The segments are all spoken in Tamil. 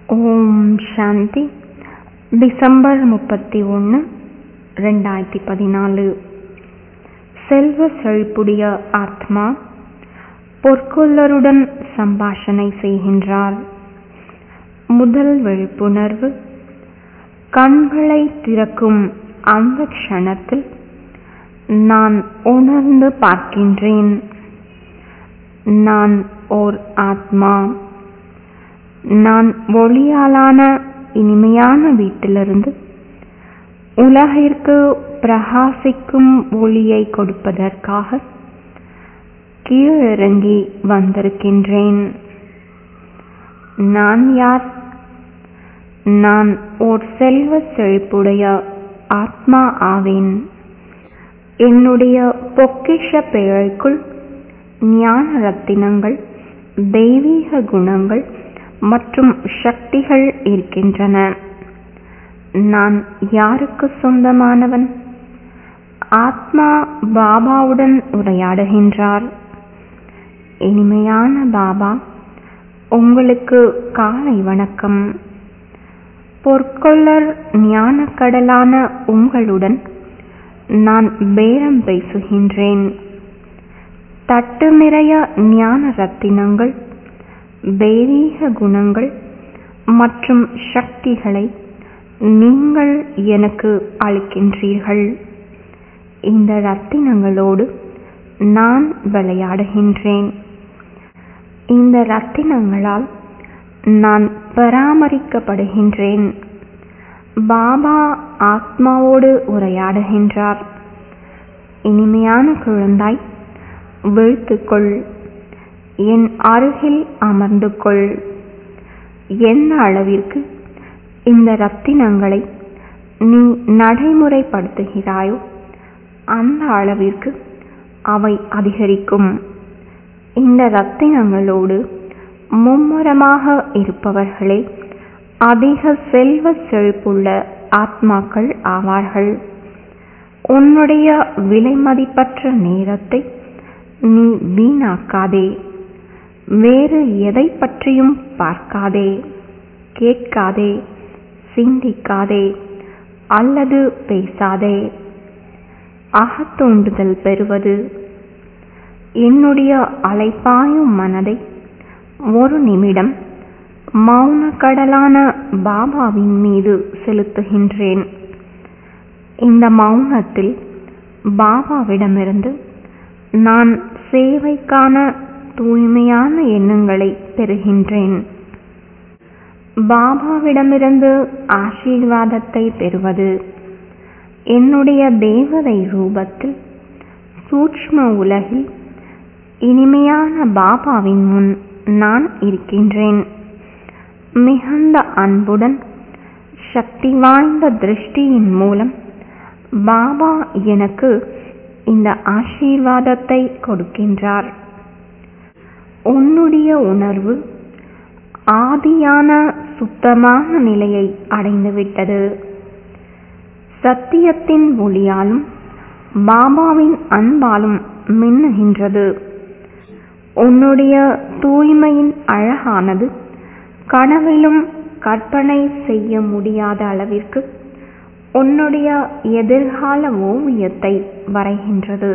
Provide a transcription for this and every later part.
ஓம் சாந்தி டிசம்பர் முப்பத்தி ஒன்று ரெண்டாயிரத்தி பதினாலு செல்வ செழிப்புடைய ஆத்மா பொற்கொல்லருடன் சம்பாஷணை செய்கின்றார் முதல் விழிப்புணர்வு கண்களை திறக்கும் அந்த க்ஷணத்தில் நான் உணர்ந்து பார்க்கின்றேன் நான் ஓர் ஆத்மா நான் ஒளியாலான இனிமையான வீட்டிலிருந்து உலகிற்கு பிரகாசிக்கும் ஒளியை கொடுப்பதற்காக கீழிறங்கி வந்திருக்கின்றேன் நான் யார் நான் ஓர் செல்வ செழிப்புடைய ஆத்மா ஆவேன் என்னுடைய பொக்கிஷ பேழைக்குள் ஞான ரத்தினங்கள் தெய்வீக குணங்கள் மற்றும் சக்திகள் இருக்கின்றன நான் யாருக்கு சொந்தமானவன் ஆத்மா பாபாவுடன் உரையாடுகின்றார் இனிமையான பாபா உங்களுக்கு காலை வணக்கம் பொற்கொள்ளர் ஞானக்கடலான உங்களுடன் நான் பேரம் பேசுகின்றேன் தட்டு நிறைய ஞான ரத்தினங்கள் தெய்வீக குணங்கள் மற்றும் சக்திகளை நீங்கள் எனக்கு அளிக்கின்றீர்கள் இந்த ரத்தினங்களோடு நான் விளையாடுகின்றேன் இந்த ரத்தினங்களால் நான் பராமரிக்கப்படுகின்றேன் பாபா ஆத்மாவோடு உரையாடுகின்றார் இனிமையான குழந்தாய் விழித்துக்கொள் என் அருகில் அமர்ந்து கொள் எந்த அளவிற்கு இந்த ரத்தினங்களை நீ நடைமுறைப்படுத்துகிறாயோ அந்த அளவிற்கு அவை அதிகரிக்கும் இந்த ரத்தினங்களோடு மும்முரமாக இருப்பவர்களே அதிக செல்வ செழிப்புள்ள ஆத்மாக்கள் ஆவார்கள் உன்னுடைய விலைமதிப்பற்ற நேரத்தை நீ வீணாக்காதே வேறு எதை பற்றியும் பார்க்காதே கேட்காதே சிந்திக்காதே அல்லது பேசாதே அகத்தோண்டுதல் பெறுவது என்னுடைய அலைப்பாயும் மனதை ஒரு நிமிடம் மௌன கடலான பாபாவின் மீது செலுத்துகின்றேன் இந்த மௌனத்தில் பாபாவிடமிருந்து நான் சேவைக்கான தூய்மையான எண்ணங்களை பெறுகின்றேன் பாபாவிடமிருந்து ஆசீர்வாதத்தை பெறுவது என்னுடைய தேவதை ரூபத்தில் சூட்ச்ம உலகில் இனிமையான பாபாவின் முன் நான் இருக்கின்றேன் மிகுந்த அன்புடன் சக்தி வாய்ந்த திருஷ்டியின் மூலம் பாபா எனக்கு இந்த ஆசீர்வாதத்தை கொடுக்கின்றார் உன்னுடைய உணர்வு ஆதியான சுத்தமான நிலையை அடைந்துவிட்டது சத்தியத்தின் ஒளியாலும் பாபாவின் அன்பாலும் மின்னுகின்றது உன்னுடைய தூய்மையின் அழகானது கனவிலும் கற்பனை செய்ய முடியாத அளவிற்கு உன்னுடைய எதிர்கால ஓவியத்தை வரைகின்றது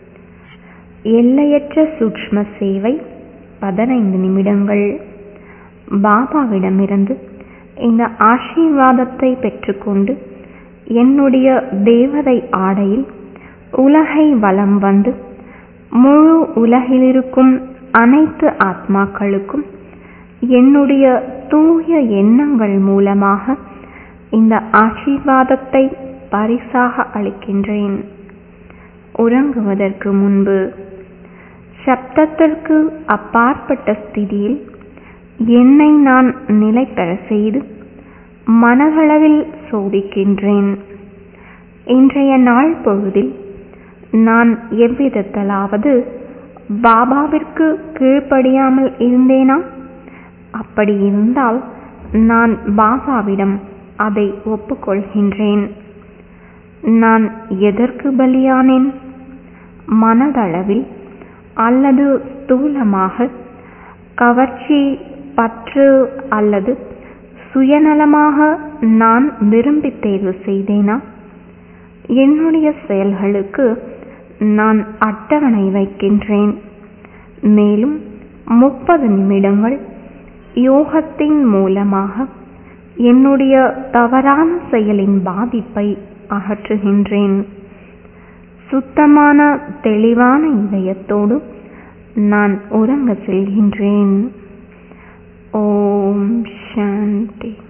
எல்லையற்ற சூக்ம சேவை பதினைந்து நிமிடங்கள் பாபாவிடமிருந்து இந்த ஆசீர்வாதத்தை பெற்றுக்கொண்டு என்னுடைய தேவதை ஆடையில் உலகை வலம் வந்து முழு உலகிலிருக்கும் அனைத்து ஆத்மாக்களுக்கும் என்னுடைய தூய எண்ணங்கள் மூலமாக இந்த ஆசீர்வாதத்தை பரிசாக அளிக்கின்றேன் உறங்குவதற்கு முன்பு சப்தத்திற்கு அப்பாற்பட்ட ஸ்திதியில் என்னை நான் நிலை பெற செய்து மனதளவில் சோதிக்கின்றேன் இன்றைய நாள் பொழுதில் நான் எவ்விதத்தலாவது பாபாவிற்கு கீழ்ப்படியாமல் இருந்தேனா அப்படி இருந்தால் நான் பாபாவிடம் அதை ஒப்புக்கொள்கின்றேன் நான் எதற்கு பலியானேன் மனதளவில் அல்லது ஸ்தூலமாக கவர்ச்சி பற்று அல்லது சுயநலமாக நான் விரும்பி தேர்வு செய்தேனா என்னுடைய செயல்களுக்கு நான் அட்டவணை வைக்கின்றேன் மேலும் முப்பது நிமிடங்கள் யோகத்தின் மூலமாக என்னுடைய தவறான செயலின் பாதிப்பை அகற்றுகின்றேன் சுத்தமான தெளிவான இதயத்தோடு நான் உறங்க செல்கின்றேன் ஓம் சாந்தி